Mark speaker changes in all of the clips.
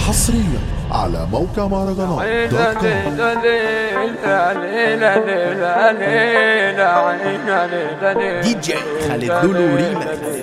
Speaker 1: حصريا على موقع مهرجانات دوت كوم
Speaker 2: دي جي خالد لولو ريماكس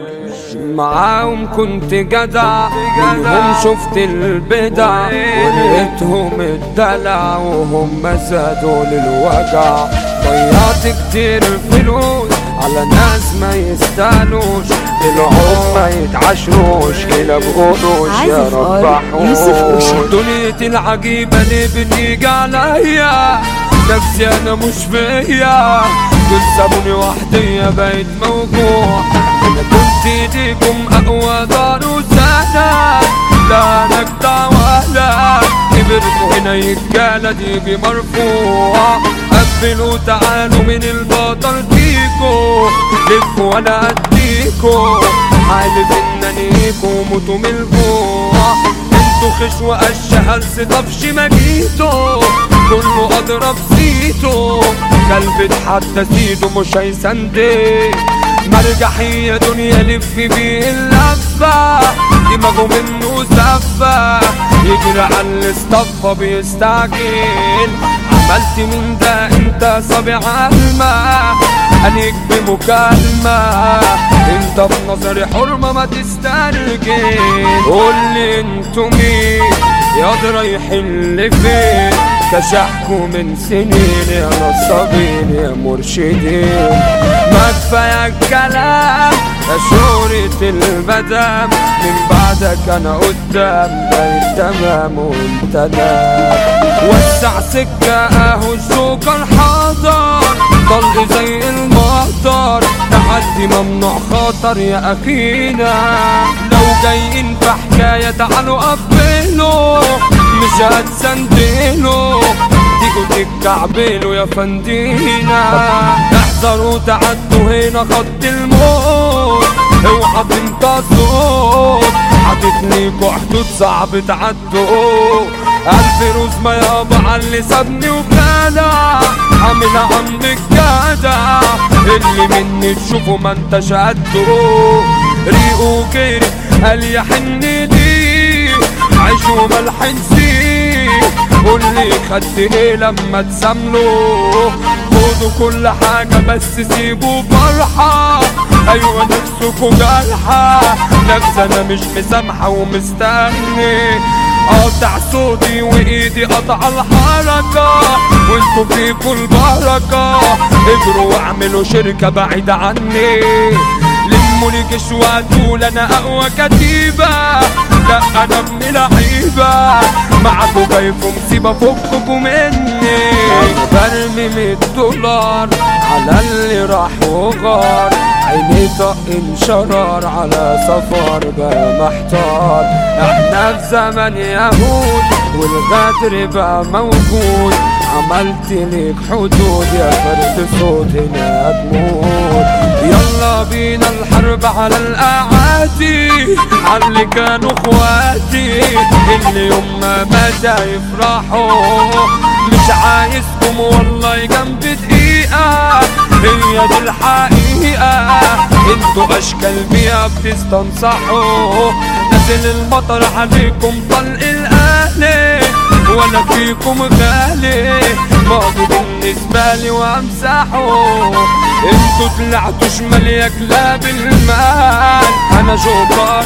Speaker 3: معاهم كنت جدع منهم شفت البدع ولقيتهم الدلع وهم زادوا للوجع ضيعت كتير فلوس على ناس ما يستاهلوش طلعوا ما يتعشروش كلا بقولوش يا
Speaker 4: عازف
Speaker 3: رب
Speaker 4: آر يوسف
Speaker 3: حوش
Speaker 4: أوشا.
Speaker 3: دنيتي العجيبة اللي بتيجي عليا نفسي انا مش فيا دول سابوني وحدي بقيت موجوع انا كنت ايديكم اقوى دار وسنة لا انا اجدع ولا كبرتوا هنا يتجالة تيجي مرفوع قبلوا تعالوا من البطل فيكو لفوا وانا اديكو حالف ان انيكو موتوا من الجوع انتوا خش وقش هلس طفش ما جيتوا كله اضرب سيتو كلب اتحدى سيده مش هيسندي مرجحية دنيا لف بيه اللفة دماغه منه زفة يجري على الاصطفى بيستعجل عملت من ده انت صابع علمة عليك بمكالمة انت في نظري حرمة ما تسترجل قول لي انتوا مين يا رايحين لفين كشحكوا من سنين يا نصابين يا مرشدين ما كفاية الكلام يا شهرة المدام من بعدك انا قدام بقيت تمام وانت نام وسع سكة اهو الجوكر حاضر طلق زي المطر تحدي ممنوع خطر يا اخينا لو جايين في حكاية تعالوا قبلوا مش هتسندلوا تيجوا تتكعبلوا يا فندينا احذروا تعدوا هنا خط الموت اوعى تنتصروا حاطط ليكوا حدود صعب تعدوا ألف روز ما يابا على اللي سابني وكالا عامل عمك جدع اللي مني تشوفه ما انتش قده ريقه كيري قال يا حني دي عيش وملح نسيه قول لي خدت ايه لما تسامله خدوا كل حاجة بس سيبوا فرحة ايوه نفسكوا جرحة نفس انا مش مسامحة ومستني قاطع صوتي وايدي قطع الحركة وانتوا فيكوا البركة اجروا واعملوا شركة بعيدة عني لموا لي جيش وهاتوا انا اقوى كتيبة لا انا ابن لعيبة معاكوا جاي في مصيبة فككوا مني برمي مية دولار على اللي راح وغار عيني طق انشرار على سفر بقى محتار احنا في زمن يهود والغدر بقى موجود عملت ليك حدود يا فرد صوت هنا تموت يلا بينا الحرب على الاعادي على اللي كانوا اخواتي اللي يوم ما بدا يفرحوا مش عايزكم والله جنب دقيقة هي دي الحقيقة انتوا اشكال بيها بتستنصحوا نازل المطر عليكم طلق الاهلي ولا فيكم غالي ماضي بالنسبة لي وامسحه انتوا طلعتوا شمال يا كلاب المال انا جوكر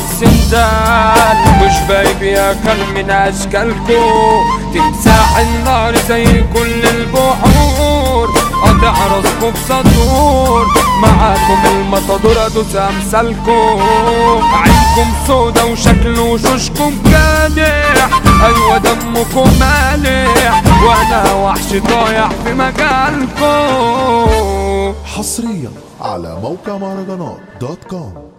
Speaker 3: سندال مش بايب يا كل من اشكالكو تمساح النار زي كل البحور قطع راسكم بسطور معاكم المطادور ادوس امثالكم عينكم سودا وشكل وشوشكم كادح ايوه دمكم مالح وانا وحش ضايع في مجالكم
Speaker 1: حصريا على موقع مهرجانات دوت كوم